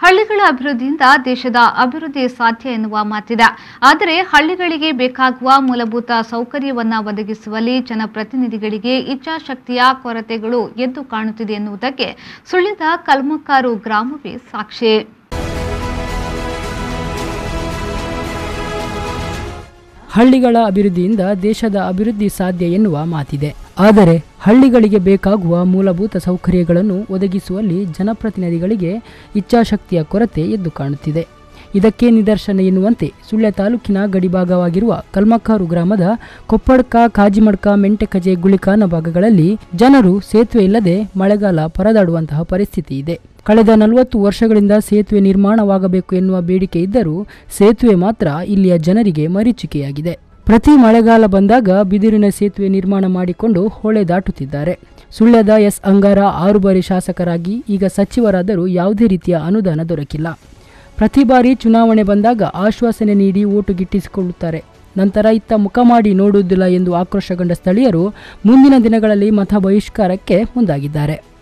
ಹಳ್ಳಿಗಳ ಅಭಿವೃದ್ಧಿಯಿಂದ ದೇಶದ ಅಭಿವೃದ್ಧಿ ಸಾಧ್ಯ ಎನ್ನುವ ಮಾತಿದೆ ಆದರೆ ಹಳ್ಳಿಗಳಿಗೆ ಬೇಕಾಗುವ ಮೂಲಭೂತ ಸೌಕರ್ಯವನ್ನ ಒದಗಿಸುವಲ್ಲಿ ಜನಪ್ರತಿನಿಧಿಗಳಿಗೆ ಇಚ್ಛಾಶಕ್ತಿಯ ಕೊರತೆಗಳು ಎದ್ದು ಕಾಣುತ್ತಿದೆ ಎನ್ನುವುದಕ್ಕೆ ಸುಳ್ಯದ ಕಲ್ಮಕ್ಕಾರು ಗ್ರಾಮವೇ ಸಾಕ್ಷಿ ಹಳ್ಳಿಗಳ ಅಭಿವೃದ್ಧಿಯಿಂದ ದೇಶದ ಅಭಿವೃದ್ಧಿ ಸಾಧ್ಯ ಎನ್ನುವ ಮಾತಿದೆ ಆದರೆ ಹಳ್ಳಿಗಳಿಗೆ ಬೇಕಾಗುವ ಮೂಲಭೂತ ಸೌಕರ್ಯಗಳನ್ನು ಒದಗಿಸುವಲ್ಲಿ ಜನಪ್ರತಿನಿಧಿಗಳಿಗೆ ಇಚ್ಛಾಶಕ್ತಿಯ ಕೊರತೆ ಎದ್ದು ಕಾಣುತ್ತಿದೆ ಇದಕ್ಕೆ ನಿದರ್ಶನ ಎನ್ನುವಂತೆ ಸುಳ್ಯ ತಾಲೂಕಿನ ಗಡಿಭಾಗವಾಗಿರುವ ಕಲ್ಮಕ್ಕಾರು ಗ್ರಾಮದ ಕೊಪ್ಪಡ್ಕ ಕಾಜಿಮಡ್ಕ ಮೆಂಟೆಕಜೆ ಗುಳಿಕಾನ ಭಾಗಗಳಲ್ಲಿ ಜನರು ಸೇತುವೆ ಇಲ್ಲದೆ ಮಳೆಗಾಲ ಪರದಾಡುವಂತಹ ಪರಿಸ್ಥಿತಿ ಇದೆ ಕಳೆದ ನಲವತ್ತು ವರ್ಷಗಳಿಂದ ಸೇತುವೆ ನಿರ್ಮಾಣವಾಗಬೇಕು ಎನ್ನುವ ಬೇಡಿಕೆ ಇದ್ದರೂ ಸೇತುವೆ ಮಾತ್ರ ಇಲ್ಲಿಯ ಜನರಿಗೆ ಮರೀಚಿಕೆಯಾಗಿದೆ ಪ್ರತಿ ಮಳೆಗಾಲ ಬಂದಾಗ ಬಿದಿರಿನ ಸೇತುವೆ ನಿರ್ಮಾಣ ಮಾಡಿಕೊಂಡು ಹೊಳೆ ದಾಟುತ್ತಿದ್ದಾರೆ ಸುಳ್ಯದ ಎಸ್ ಅಂಗಾರ ಆರು ಬಾರಿ ಶಾಸಕರಾಗಿ ಈಗ ಸಚಿವರಾದರೂ ಯಾವುದೇ ರೀತಿಯ ಅನುದಾನ ದೊರಕಿಲ್ಲ ಪ್ರತಿ ಬಾರಿ ಚುನಾವಣೆ ಬಂದಾಗ ಆಶ್ವಾಸನೆ ನೀಡಿ ಓಟು ಗಿಟ್ಟಿಸಿಕೊಳ್ಳುತ್ತಾರೆ ನಂತರ ಇತ್ತ ಮುಖ ಮಾಡಿ ನೋಡುವುದಿಲ್ಲ ಎಂದು ಆಕ್ರೋಶಗೊಂಡ ಸ್ಥಳೀಯರು ಮುಂದಿನ ದಿನಗಳಲ್ಲಿ ಮತ ಬಹಿಷ್ಕಾರಕ್ಕೆ ಮುಂದಾಗಿದ್ದಾರೆ